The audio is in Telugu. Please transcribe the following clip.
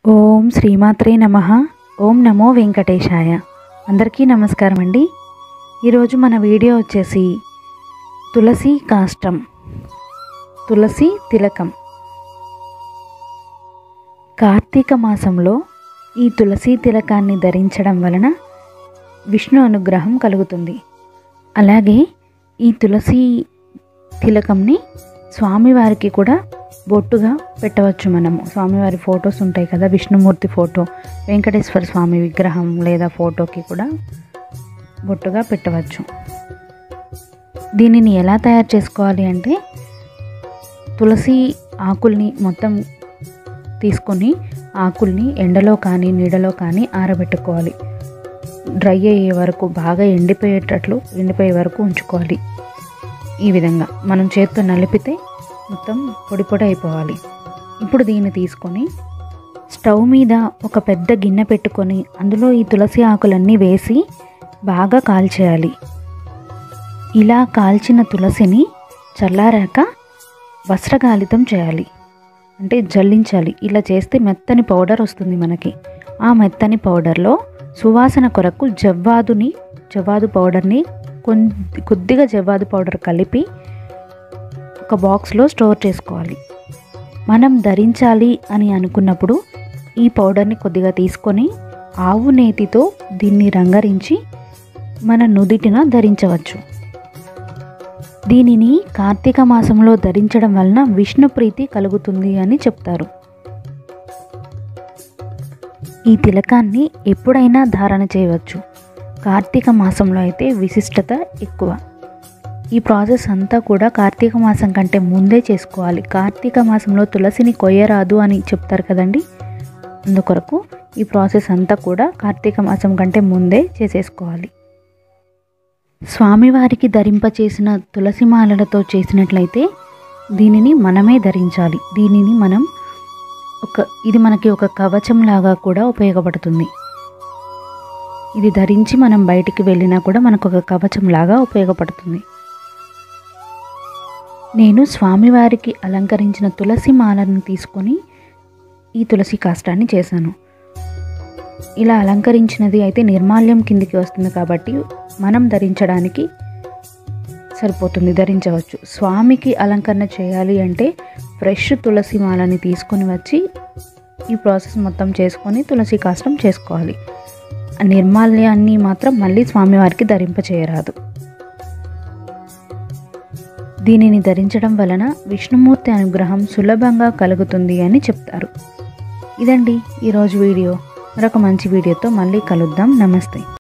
ఓం శ్రీమాత్రే నమ ఓం నమో వెంకటేశాయ అందరికీ నమస్కారం అండి ఈరోజు మన వీడియో వచ్చేసి తులసి కాష్టం తులసి తిలకం కార్తీక మాసంలో ఈ తులసి తిలకాన్ని ధరించడం వలన విష్ణు అనుగ్రహం కలుగుతుంది అలాగే ఈ తులసి తిలకంని స్వామివారికి కూడా బొట్టుగా పెట్టవచ్చు మనము స్వామివారి ఫొటోస్ ఉంటాయి కదా విష్ణుమూర్తి ఫోటో వెంకటేశ్వర స్వామి విగ్రహం లేదా ఫోటోకి కూడా బొట్టుగా పెట్టవచ్చు దీనిని ఎలా తయారు చేసుకోవాలి అంటే తులసి ఆకుల్ని మొత్తం తీసుకొని ఆకుల్ని ఎండలో కానీ నీడలో కానీ ఆరబెట్టుకోవాలి డ్రై అయ్యే వరకు బాగా ఎండిపోయేటట్లు ఎండిపోయే వరకు ఉంచుకోవాలి ఈ విధంగా మనం చేత్తో నలిపితే మొత్తం పొడి పొడి అయిపోవాలి ఇప్పుడు దీన్ని తీసుకొని స్టవ్ మీద ఒక పెద్ద గిన్నె పెట్టుకొని అందులో ఈ తులసి ఆకులన్నీ వేసి బాగా కాల్చేయాలి ఇలా కాల్చిన తులసిని చల్లారాక వస్త్రగాలితం చేయాలి అంటే జల్లించాలి ఇలా చేస్తే మెత్తని పౌడర్ వస్తుంది మనకి ఆ మెత్తని పౌడర్లో సువాసన కొరకు జవ్వాదుని జవ్వాదు పౌడర్ని కొద్ది కొద్దిగా జవ్వాదు పౌడర్ కలిపి ఒక బాక్స్లో స్టోర్ చేసుకోవాలి మనం ధరించాలి అని అనుకున్నప్పుడు ఈ పౌడర్ని కొద్దిగా తీసుకొని ఆవు నేతితో దీన్ని రంగరించి మన నుదిటిన ధరించవచ్చు దీనిని కార్తీక మాసంలో ధరించడం వలన విష్ణు ప్రీతి కలుగుతుంది అని చెప్తారు ఈ తిలకాన్ని ఎప్పుడైనా ధారణ చేయవచ్చు కార్తీక మాసంలో అయితే విశిష్టత ఎక్కువ ఈ ప్రాసెస్ అంతా కూడా కార్తీక మాసం కంటే ముందే చేసుకోవాలి కార్తీక మాసంలో తులసిని కొయ్యరాదు అని చెప్తారు కదండి అందుకొరకు ఈ ప్రాసెస్ అంతా కూడా కార్తీక మాసం కంటే ముందే చేసేసుకోవాలి స్వామివారికి ధరింపచేసిన తులసి మాలలతో చేసినట్లయితే దీనిని మనమే ధరించాలి దీనిని మనం ఒక ఇది మనకి ఒక కవచం లాగా కూడా ఉపయోగపడుతుంది ఇది ధరించి మనం బయటికి వెళ్ళినా కూడా మనకు ఒక కవచం లాగా ఉపయోగపడుతుంది నేను స్వామివారికి అలంకరించిన తులసి మాలను తీసుకొని ఈ తులసి కాష్టాన్ని చేశాను ఇలా అలంకరించినది అయితే నిర్మాల్యం కిందికి వస్తుంది కాబట్టి మనం ధరించడానికి సరిపోతుంది ధరించవచ్చు స్వామికి అలంకరణ చేయాలి అంటే ఫ్రెష్ తులసి మాలని తీసుకొని వచ్చి ఈ ప్రాసెస్ మొత్తం చేసుకొని తులసి కాష్టం చేసుకోవాలి ఆ నిర్మాల్యాన్ని మాత్రం మళ్ళీ స్వామివారికి ధరింపచేయరాదు దీనిని ధరించడం వలన విష్ణుమూర్తి అనుగ్రహం సులభంగా కలుగుతుంది అని చెప్తారు ఇదండి ఈరోజు వీడియో మరొక మంచి వీడియోతో మళ్ళీ కలుద్దాం నమస్తే